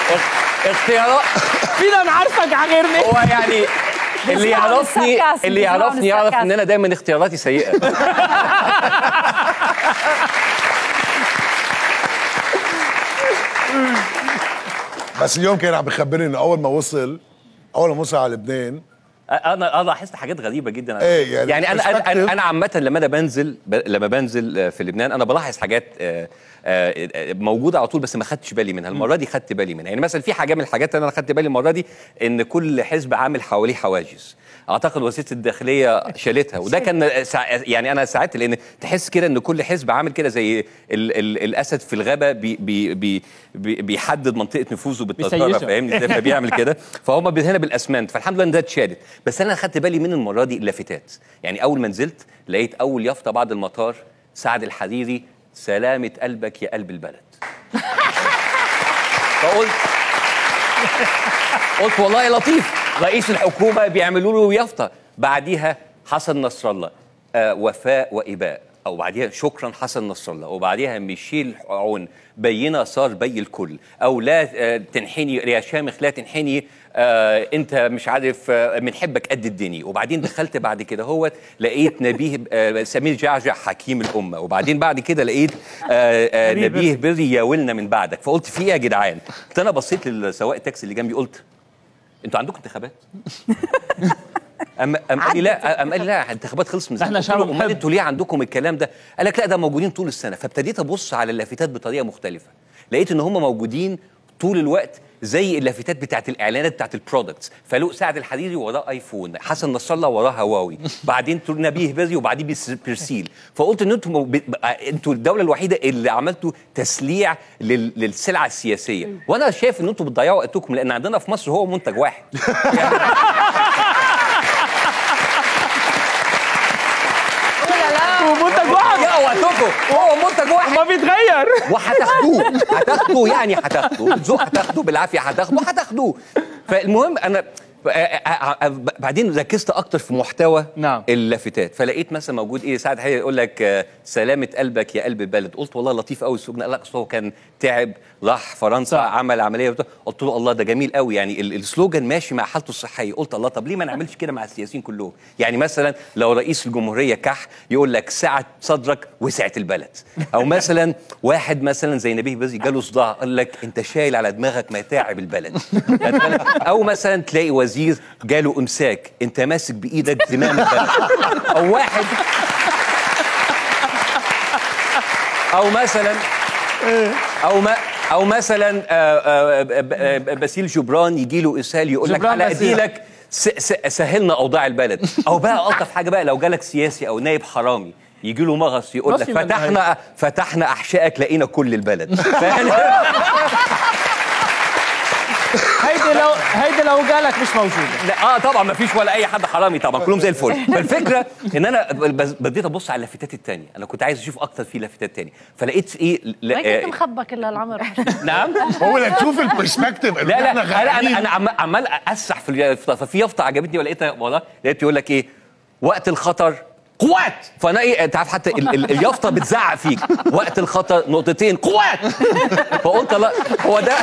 اختيارات فينا نعرفك على غير هو يعني اللي بيسمعوا يعرفني الساركاسم، اللي بيسمعوا يعرفني يعرف الساركاسم. ان انا دايما اختياراتي سيئه بس اليوم كان عم بخبرني انه اول ما وصل اول ما وصل على لبنان انا انا لاحظت حاجات غريبه جدا على إيه، فكرة. يعني يعني انا انا perspective. انا, أنا عامه لما انا بنزل ب... لما بنزل آه، في لبنان انا بلاحظ حاجات آه، آه، آه، موجوده على طول بس ما خدتش بالي منها المره دي خدت بالي منها يعني مثلا في حاجه من الحاجات اللي انا خدت بالي المره دي ان كل حزب عامل حواليه حواجز اعتقد وزيره الداخليه شالتها وده كان سع... يعني انا ساعدت لان تحس كده ان كل حزب عامل كده زي ال... ال... الاسد في الغابه بي... بي... بي... بي... بيحدد منطقه نفوذه بالتذكره بيسيشها. فاهمني ازاي فبيعمل كده فهم هنا بالاسمنت فالحمد لله ان ده اتشالت بس انا خدت بالي من المره دي اللافتات يعني اول ما نزلت لقيت اول يافطه بعد المطار سعد الحريري سلامه قلبك يا قلب البلد فقلت قلت والله يا لطيف رئيس الحكومه بيعملوا له يافطه بعديها حسن نصر الله آه وفاء واباء او بعديها شكرا حسن نصر الله وبعديها ميشيل عون بينا صار بي الكل او لا آه تنحني يا شامخ لا تنحني آه انت مش عارف آه بنحبك قد الدنيا وبعدين دخلت بعد كده هو لقيت نبيه آه سمير جعجع حكيم الامه وبعدين بعد كده لقيت آه آه نبيه نبيه بري يا ولنا من بعدك فقلت في ايه يا جدعان قلت انا بصيت للسواق التاكسي اللي جنبي قلت انتوا عندكم انتخابات اما أم قال لي لا أم قال لي لا الانتخابات خلص من زمان إحنا قلت له شعب امال محب. انتوا ليه عندكم الكلام ده قال لك لا ده موجودين طول السنه فابتديت ابص على اللافتات بطريقه مختلفه لقيت ان هم موجودين طول الوقت زي اللافتات بتاعت الاعلانات بتاعت البرودكتس فلوق سعد الحريري وراه ايفون حسن نصر الله وراه هواوي بعدين تقول نبيه بيري وبعدين بيس- بيرسيل فقلت ان انتوا مو- ب- ب- انتوا الدوله الوحيده اللي عملتوا تسليع لل- للسلعه السياسيه وانا شايف ان انتوا بتضيعوا وقتكم لان عندنا في مصر هو منتج واحد ومنتج واحد يا وقتكم هو منتج واحد ما بيتغير وهتاخدوه هتاخدوه يعني هتاخدوه ذوق هتاخدوه بالعافيه هتاخدوه هتاخدوه فالمهم انا آه، آه، آه، بعدين ركزت اكتر في محتوى نعم. اللافتات فلقيت مثلا موجود ايه سعد حقيقي يقول لك آه، سلامه قلبك يا قلب البلد قلت والله لطيف قوي السجن قال لك أصل هو كان تعب راح فرنسا صح. عمل عمليه وبتاع. قلت له الله ده جميل قوي يعني ال- السلوجان ماشي مع حالته الصحيه قلت الله طب ليه ما نعملش كده مع السياسيين كلهم يعني مثلا لو رئيس الجمهوريه كح يقول لك سعه صدرك وسعه البلد او مثلا واحد مثلا زي نبيه بزي جاله صداع قال لك انت شايل على دماغك متاعب البلد خد بالك؟ او مثلا تلاقي وزير جاله امساك انت ماسك بايدك زمام البلد او واحد او مثلا او ما او مثلا آه، آه، ب- آه، باسيل جبران يجي له اسهال يقول لك جبران على باسيل. لك سهلنا اوضاع البلد او بقى الطف حاجه بقى لو جالك سياسي او نائب حرامي يجي له مغص يقول لك مصري من فتحنا فتحنا احشائك لقينا كل البلد فاهم؟ هيدي لو هيدي لو قالك مش موجوده لا اه طبعا ما فيش ولا اي حد حرامي طبعا كلهم زي الفل فالفكره ان انا بز- بديت ابص على اللافتات التانية انا كنت عايز اشوف اكتر في لافتات تانية فلقيت ايه لا- ما كنت آه، مخبى كل هالعمر نعم هو لتشوف البرسبكتيف لا لا لا انا انا عم- عمال اسح في اليافطه ففي يافطه عجبتني ولقيتها والله لقيت يقول لك ايه وقت الخطر قوات فانا ايه انت عارف حتى ال- ال- اليافطه بتزعق فيك وقت الخطر نقطتين قوات فقلت لا هو ده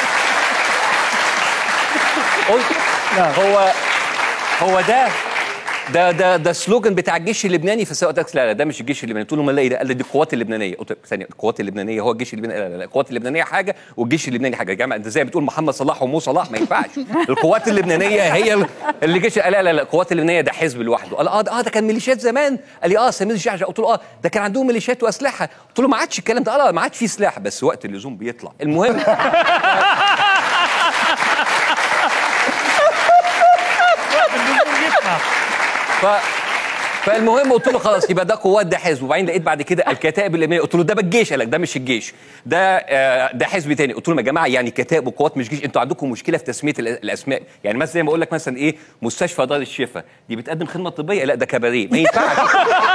قلت هو هو ده ده ده ده سلوجان بتاع الجيش اللبناني في سواق تاكسي لا لا ده مش الجيش اللبناني قلت له ما الاقي ده قال لي دي القوات اللبنانيه قلت له ثانيه القوات اللبنانيه هو الجيش اللبناني لا لا لا القوات اللبنانيه حاجه والجيش اللبناني حاجه يا جماعه انت زي بتقول محمد صلاح ومو صلاح ما ينفعش القوات اللبنانيه هي ال- اللي جيش لا لا لا القوات اللبنانيه ده حزب لوحده قال اه ده اه ده كان ميليشيات زمان قال لي اه سمير جعجع قلت له اه ده كان عندهم ميليشيات واسلحه قلت له ما عادش الكلام ده قال اه ما عادش فيه سلاح بس وقت اللزوم بيطلع المهم ف فالمهم قلت له خلاص يبقى ده قوات ده حزب وبعدين لقيت بعد كده الكتائب الامنيه قلت له ده بالجيش قال لك ده مش الجيش ده آه، ده حزب تاني قلت لهم يا جماعه يعني كتائب وقوات مش جيش انتوا عندكم مشكله في تسميه الأ- الاسماء يعني مثلا زي ما اقول لك مثلا ايه مستشفى دار الشفاء دي بتقدم خدمه طبيه لا ده كباريه ما ينفعش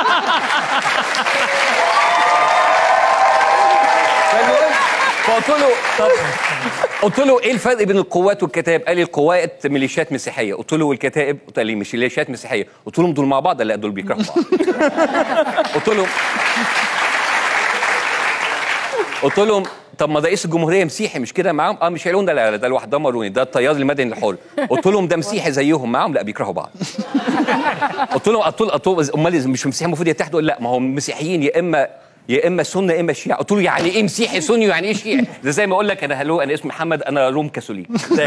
فالمهم فقلت له طب قلت له ايه الفرق بين القوات والكتائب؟ قال لي القوات ميليشيات مسيحيه، قلت له والكتائب؟ قال لي مش ميليشيات مسيحيه، قلت لهم دول مع بعض؟ لا دول بيكرهوا بعض. قلت له قلت لهم طب ما ده رئيس الجمهوريه مسيحي مش كده معاهم اه مش هيقولون ده لا لا، ده الواحد دمروني ده الطيار المدني الحر قلت لهم ده مسيحي زيهم معاهم لا بيكرهوا بعض قلت لهم قلت له- قلت له امال مش مسيحي المفروض يتحدوا لا ما هم مسيحيين يا اما يا اما سنه يا اما شيعه قلت له يعني ايه مسيحي سني ويعني ايه شيعي ده زي ما اقول لك انا هلو انا اسمي محمد انا روم كاثوليك زي-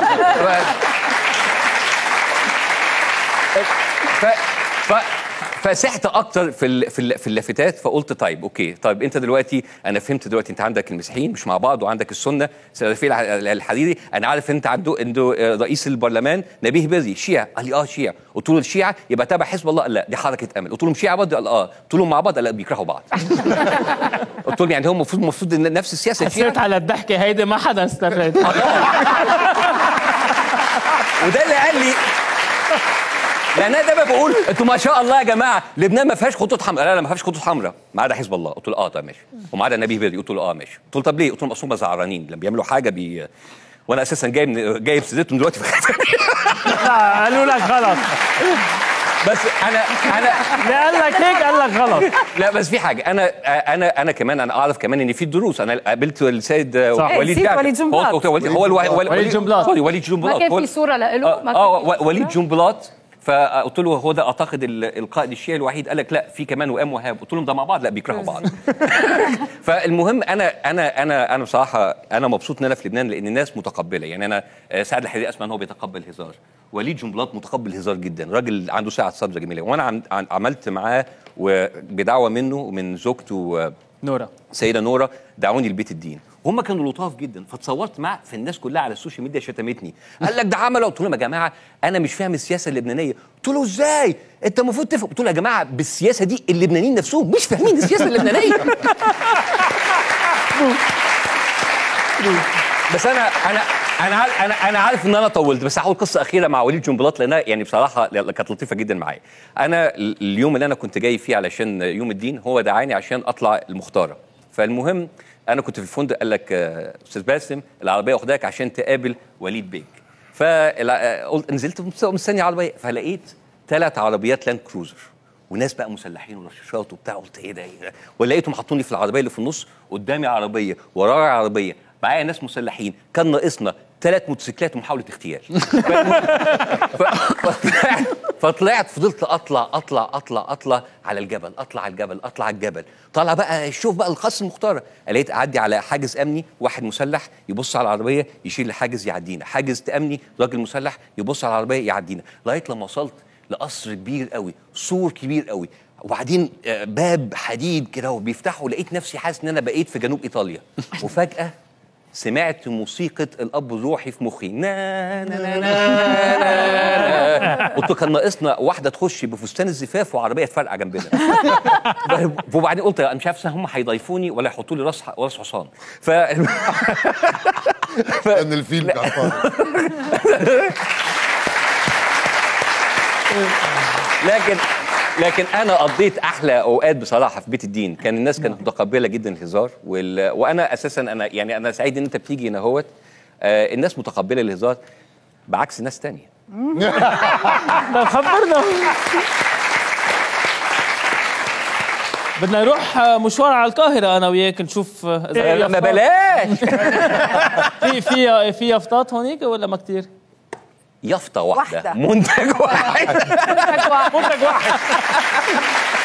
ف... ف... فسحت اكتر في ال... في ال... في اللافتات فقلت طيب اوكي طيب انت دلوقتي انا فهمت دلوقتي انت عندك المسيحيين مش مع بعض وعندك السنه سلفي الحديدي انا عارف انت عنده عنده آه، رئيس البرلمان نبيه بري شيعي قال لي اه شيعي قلت له الشيعه يبقى تابع حزب الله قال لا دي حركه امل قلت لهم شيعه برضه قال اه قلت لهم مع بعض قال لا بيكرهوا بعض قلت لهم يعني هم المفروض المفروض إن نفس السياسه حسيت الشيعة على الضحكه هيدي ما حدا استفاد وده اللي قال لي لان انا دايما بقول انتوا ما شاء الله يا جماعه لبنان ما فيهاش خطوط حمراء لا لا ما فيهاش خطوط حمراء ما عدا حزب الله قلت له اه طب ماشي وما عدا نبيه بيري قلت له اه ماشي قلت له طب ليه قلت لهم اصل هم زعرانين لما بيعملوا حاجه بي وانا اساسا جاي من جايب سيرتهم دلوقتي في قالوا لك غلط بس انا انا اللي قال لك هيك قال لك غلط لا بس في حاجه انا انا انا كمان انا اعرف كمان ان في دروس انا قابلت السيد صح. وليد نسيت جعفر. وليد جنبلاط. هو- هو هو الواحد وليد جنبلاط. سوري وليد جنبلاط ما كان هو- في صوره له ما اه كان آه، وليد جنبلاط فقلت له هو ده اعتقد ال- القائد الشيعي الوحيد قال لك لا في كمان وئام وهاب قلت لهم ده مع بعض لا بيكرهوا بعض فالمهم انا انا انا انا بصراحه انا مبسوط ان انا في لبنان لان الناس متقبله يعني انا آه، سعد الحريري اسمع ان هو بيتقبل هزار وليد جنبلاط متقبل هزار جدا راجل عنده ساعه صدر جميله وانا عم- عم- عملت معاه وبدعوه منه ومن زوجته آه، نورا سيدة نورة دعوني لبيت الدين هم كانوا لطاف جدا فتصورت مع فالناس كلها على السوشيال ميديا شتمتني قال لك ده عمله قلت لهم يا جماعه انا مش فاهم السياسه اللبنانيه قلت له ازاي انت المفروض تفهم قلت له يا جماعه بالسياسه دي اللبنانيين نفسهم مش فاهمين السياسه اللبنانيه بس انا انا انا عارف انا انا عارف ان انا طولت بس هقول قصه اخيره مع وليد جنبلاط لانها يعني بصراحه كانت لطيفه جدا معايا انا ال- اليوم اللي انا كنت جاي فيه علشان يوم الدين هو دعاني عشان اطلع المختاره فالمهم انا كنت في الفندق قال لك آه، استاذ باسم العربيه واخداك عشان تقابل وليد بيك فقلت نزلت مستني عربيه فلقيت ثلاث عربيات لاند كروزر وناس بقى مسلحين ورشاشات وبتاع قلت ايه ده إيه ده؟ ولقيتهم حاطوني في العربيه اللي في النص قدامي عربيه ورايا عربيه معايا ناس مسلحين كان ناقصنا ثلاث موتوسيكلات ومحاوله اغتيال ف- فطلعت فطلعت فضلت اطلع اطلع اطلع اطلع على الجبل اطلع على الجبل اطلع على الجبل طالع بقى شوف بقى الخاص المختاره لقيت اعدي على حاجز امني واحد مسلح يبص على العربيه يشيل الحاجز يعدينا حاجز امني راجل مسلح يبص على العربيه يعدينا لغايه لما وصلت لقصر كبير قوي سور كبير قوي وبعدين آه، باب حديد كده وبيفتحه لقيت نفسي حاسس ان انا بقيت في جنوب ايطاليا وفجاه سمعت موسيقى الاب الروحي في مخي نا نا نا نا نا قلت له كان ناقصنا واحده تخش بفستان الزفاف وعربيه تفرقع جنبنا وبعدين قلت انا مش عارف هم هيضيفوني ولا يحطوا لي راس راس حصان ف ان الفيل بتاع الفار. لكن لكن انا قضيت احلى اوقات بصراحه في بيت الدين كان الناس كانت متقبله جدا الهزار وال... وانا اساسا انا يعني انا سعيد ان انت بتيجي هنا اهوت آه الناس متقبله الهزار بعكس ناس تانية طب خبرنا بدنا نروح مشوار على القاهرة أنا وياك نشوف إذا في ما يافطات. بلاش في في في يافطات هونيك ولا ما كتير؟ يافطه واحده واحدة. منتج واحد منتج واحد